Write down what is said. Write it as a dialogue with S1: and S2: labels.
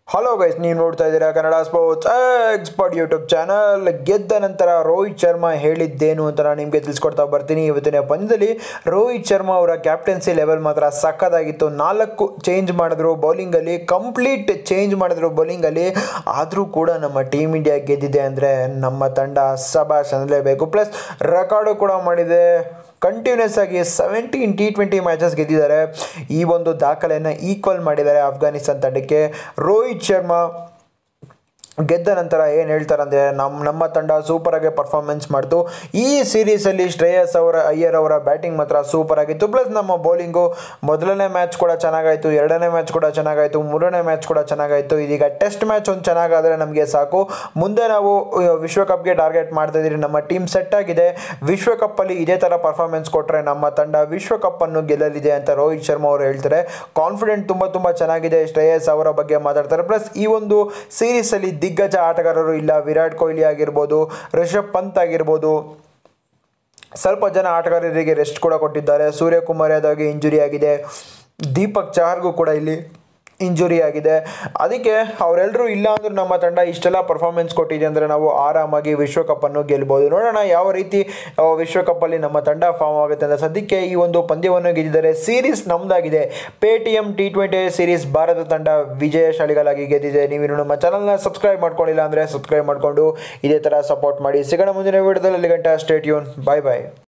S1: hello guys ನೀವು ನೋಡ್ತಾ ಇದ್ದೀರಾ Kannada sports expert YouTube channel ಗೆದ್ದ ನಂತರ ರೋಹಿತ್ ಶರ್ಮಾ ಹೇಳಿದ್ದೇನು ಅಂತ ನಾನು ನಿಮಗೆ ತಿಳಿಸ್ಕೊಡ್ತಾ ಬರ್ತೀನಿ ಇವತ್ತಿನ ಪಂದ್ಯದಲ್ಲಿ ರೋಹಿತ್ ಶರ್ಮಾ ಅವರ ಕ್ಯಾಪ್ಟನ್ಸಿ ಲೆವೆಲ್ ಮಾತ್ರ ಸಕ್ಕತ್ತಾಗಿತ್ತು ನಾಲ್ಕು ಚೇಂಜ್ ಮಾಡಿದ್ರು ಬೌಲಿಂಗಲ್ಲಿ ಕಂಪ್ಲೀಟ್ ಚೇಂಜ್ ಮಾಡಿದ್ರು ಬೌಲಿಂಗಲ್ಲಿ ಆದರೂ ಕೂಡ ನಮ್ಮ ಟೀಮ್ ಇಂಡಿಯಾ ಗೆದ್ದಿದೆ ಅಂದರೆ ನಮ್ಮ ತಂಡ ಸಬಾಷ್ ಅನ್ನಲೇಬೇಕು ಪ್ಲಸ್ ರೆಕಾರ್ಡು ಕೂಡ ಮಾಡಿದೆ ಕಂಟಿನ್ಯೂಸ್ ಆಗಿ ಸೆವೆಂಟೀನ್ ಟಿ ಟ್ವೆಂಟಿ ಮ್ಯಾಚಸ್ ಗೆದ್ದಿದ್ದಾರೆ ಈ ಒಂದು ದಾಖಲೆಯನ್ನು ಈಕ್ವಲ್ ಮಾಡಿದ್ದಾರೆ ಅಫ್ಘಾನಿಸ್ತಾನ್ ತಂಡಕ್ಕೆ ರೋಹಿತ್ ಶರ್ಮಾ ಗೆದ್ದ ನಂತರ ಏನು ಹೇಳ್ತಾರೆ ಅಂದರೆ ನಮ್ಮ ನಮ್ಮ ತಂಡ ಸೂಪರಾಗಿ ಪರ್ಫಾರ್ಮೆನ್ಸ್ ಮಾಡ್ತು ಈ ಸೀರೀಸಲ್ಲಿ ಶ್ರೇಯಸ್ ಅವರ ಅಯ್ಯರ್ ಅವರ ಬ್ಯಾಟಿಂಗ್ ಮಾತ್ರ ಸೂಪರ್ ಆಗಿತ್ತು ಪ್ಲಸ್ ನಮ್ಮ ಬೌಲಿಂಗು ಮೊದಲನೇ ಮ್ಯಾಚ್ ಕೂಡ ಚೆನ್ನಾಗಾಯಿತು ಎರಡನೇ ಮ್ಯಾಚ್ ಕೂಡ ಚೆನ್ನಾಗಾಯಿತು ಮೂರನೇ ಮ್ಯಾಚ್ ಕೂಡ ಚೆನ್ನಾಗಾಯಿತು ಇದೀಗ ಟೆಸ್ಟ್ ಮ್ಯಾಚ್ ಒಂದು ಚೆನ್ನಾಗಾದರೆ ನಮಗೆ ಸಾಕು ಮುಂದೆ ನಾವು ಅಹ್, ವಿಶ್ವಕಪ್ಗೆ ಟಾರ್ಗೆಟ್ ಮಾಡ್ತಾ ಇದ್ದೀರಿ ನಮ್ಮ ಟೀಮ್ ಸೆಟ್ ಆಗಿದೆ ವಿಶ್ವಕಪ್ಪಲ್ಲಿ ಇದೇ ಥರ ಪರ್ಫಾರ್ಮೆನ್ಸ್ ಕೊಟ್ಟರೆ ನಮ್ಮ ತಂಡ ವಿಶ್ವಕಪ್ಪನ್ನು ಗೆಲ್ಲಲಿದೆ ಅಂತ ರೋಹಿತ್ ಶರ್ಮಾ ಅವರು ಹೇಳ್ತಾರೆ ಕಾನ್ಫಿಡೆಂಟ್ ತುಂಬ ತುಂಬ ಚೆನ್ನಾಗಿದೆ ಶ್ರೇಯಸ್ ಅವರ ಬಗ್ಗೆ ಮಾತಾಡ್ತಾರೆ ಪ್ಲಸ್ ಈ ಒಂದು ಸೀರೀಸಲ್ಲಿ ದಿಗ್ಗಜ ಆಟಗಾರರು ಇಲ್ಲ ವಿರಾಟ್ ಕೊಹ್ಲಿ ಆಗಿರ್ಬೋದು ರಿಷಬ್ ಪಂತ್ ಆಗಿರ್ಬೋದು ಸ್ವಲ್ಪ ಜನ ಆಟಗಾರರಿಗೆ ರೆಸ್ಟ್ ಕೂಡ ಕೊಟ್ಟಿದ್ದಾರೆ ಸೂರ್ಯಕುಮಾರ್ ಯಾದವ್ಗೆ ಇಂಜುರಿ ಆಗಿದೆ ದೀಪಕ್ ಚಹರ್ಗೂ ಕೂಡ ಇಲ್ಲಿ ಇಂಜುರಿ ಆಗಿದೆ ಅದಕ್ಕೆ ಅವರೆಲ್ಲರೂ ಇಲ್ಲ ಅಂದ್ರೂ ನಮ್ಮ ತಂಡ ಇಷ್ಟೆಲ್ಲ ಪರ್ಫಾರ್ಮೆನ್ಸ್ ಕೊಟ್ಟಿದೆ ಅಂದರೆ ನಾವು ಆರಾಮಾಗಿ ವಿಶ್ವಕಪ್ಪನ್ನು ಗೆಲ್ಬೋದು ನೋಡೋಣ ಯಾವ ರೀತಿ ಆ, ವಿಶ್ವಕಪ್ಪಲ್ಲಿ ನಮ್ಮ ತಂಡ ಫಾರ್ಮ್ ಆಗುತ್ತೆ ಅಂತ ಸದ್ಯಕ್ಕೆ ಈ ಒಂದು ಪಂದ್ಯವನ್ನು ಗೆದ್ದಿದ್ದಾರೆ ಸೀರೀಸ್ ನಮ್ಮದಾಗಿದೆ Paytm T twenty series Bharat ತಂಡ ವಿಜಯಶಾಲಿಗಳಾಗಿ ಗೆದ್ದಿದೆ ನೀವು ನಮ್ಮ ಚಾನಲ್ನ ಸಬ್ಸ್ಕ್ರೈಬ್ ಮಾಡ್ಕೊಂಡಿಲ್ಲ ಅಂದರೆ ಸಬ್ಸ್ಕ್ರೈಬ್ ಮಾಡಿಕೊಂಡು ಇದೇ ಥರ ಸಪೋರ್ಟ್ ಮಾಡಿ ಸಿಗೋಣ ಮುಂದಿನ ವಿಡಿಯೋದಲ್ಲಿ ಅಲ್ಲಿ ಗಂಟೆ ಸ್ಟೇಟ್ಯೂನ್ ಬಾಯ್ ಬಾಯ್